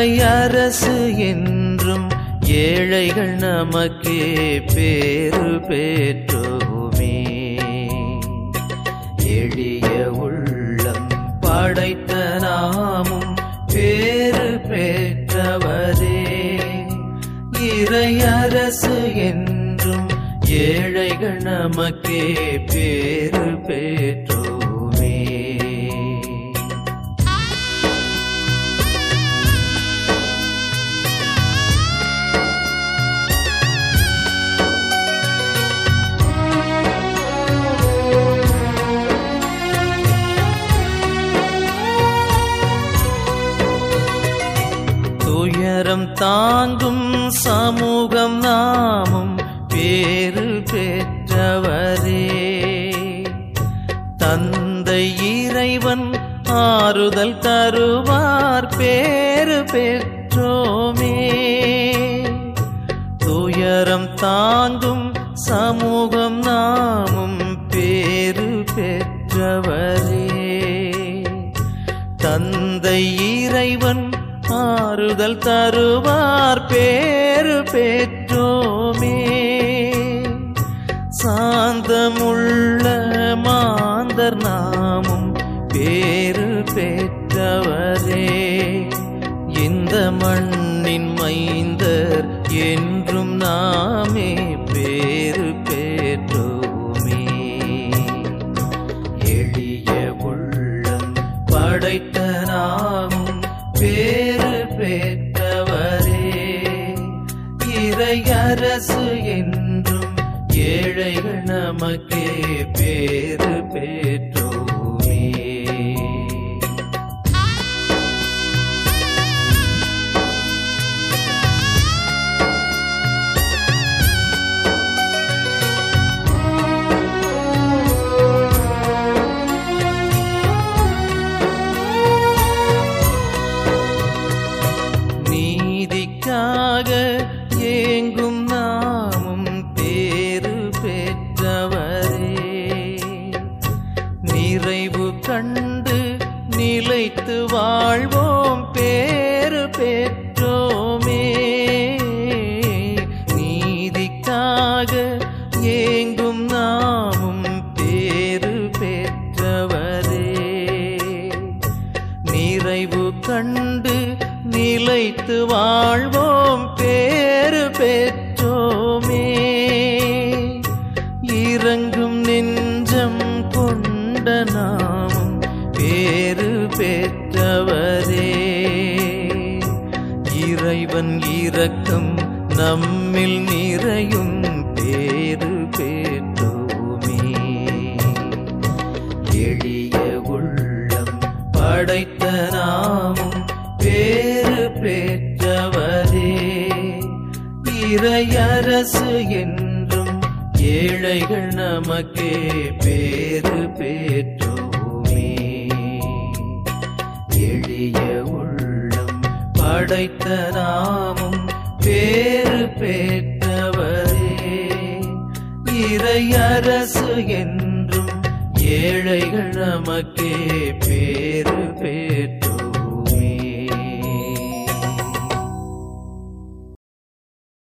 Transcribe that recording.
இறையரசு என்றும் ஏழைகள் நமக்கே பேரு பெற்றோமே எளிய உள்ளம் படைத்த நாமும் பேரு பெற்றவரே இறையரசு என்றும் ஏழைகள் நமக்கே பேரு பெற்றோமே துயரம் தாங்கும் சமூகம் நாமும் பேரு பெற்றவரே தந்தை இறைவன் ஆறுதல் தருவார் பேரு பெற்றோமே துயரம் தாங்கும் சமூகம் நாமும் பேரு பெற்றவரே தந்தை இறைவன் ஆறுதல் தருவார் பேரு பெற்றோமே சாந்தமுள்ள மாந்தர் நாமும் பேரு பெற்றவரே இந்த மண்ணின் மைந்தர் என்றும் நாமே பேரு பெற்றோமே எளிய உள்ளம் படைத்த நாமும் பேரு பெற்றவரே இறையரசு என்றும் ஏழைகள் நமக்கே பேரு பெற்றோமே நீதிக்காக ஏங்கும் நாமும் பேரு பெற்றவரே நிறைவு கண்டு நிலைத்து வாழ்வோம் பேரு பெற்றோமே நீதிக்காக ஏங்கும் நாமும் பேரு பெற்றவரே நிறைவு கண்டு நிலைத்து வாழ்வோம் பேரு பெற்றோமே இறங்கும் நெஞ்சம் கொண்ட நாமும் பேரு பெற்றவரே இறைவன் இரக்கம் நம்மில் நிறையும் பேரு பெற்றோமே எளிய உள்ளம் படைத்த நாமும் பேரு பெற்றவரே இறையரசு என்றும் ஏழைகள் நமக்கே பேரு பெற்றோமே எளிய உள்ளம் படைத்த நாமும் பேரு பெற்றவரே இறையரசு என்றும் ஏழைகள் நமக்கே பேரு பெற்ற